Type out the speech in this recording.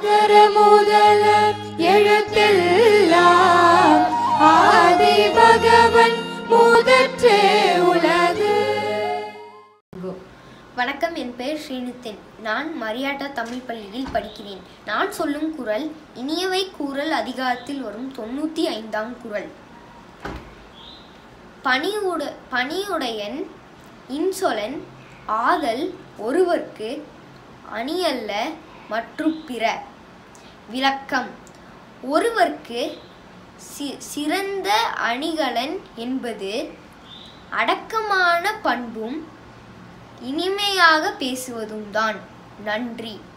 அகர முதல எழுத்தெல்லாம் ஆதி பகவன் முதற்றே உலகு வணக்கம் என் பெயர் ஸ்ரீனித்தன் நான் மரியாட்டா தமிழ் பள்ளியில் படிக்கிறேன் நான் சொல்லும் குரல் இனியவை கூறல் அதிகாரத்தில் வரும் தொண்ணூற்றி ஐந்தாம் குரல் பணியுட பணியுடையன் இன்சொலன் ஆதல் ஒருவர்க்கு அணியல்ல மற்றும் பிற விளக்கம் ஒருவர்க்கு சி சிறந்த அணிகலன் என்பது அடக்கமான பண்பும் இனிமையாக பேசுவதும் தான் நன்றி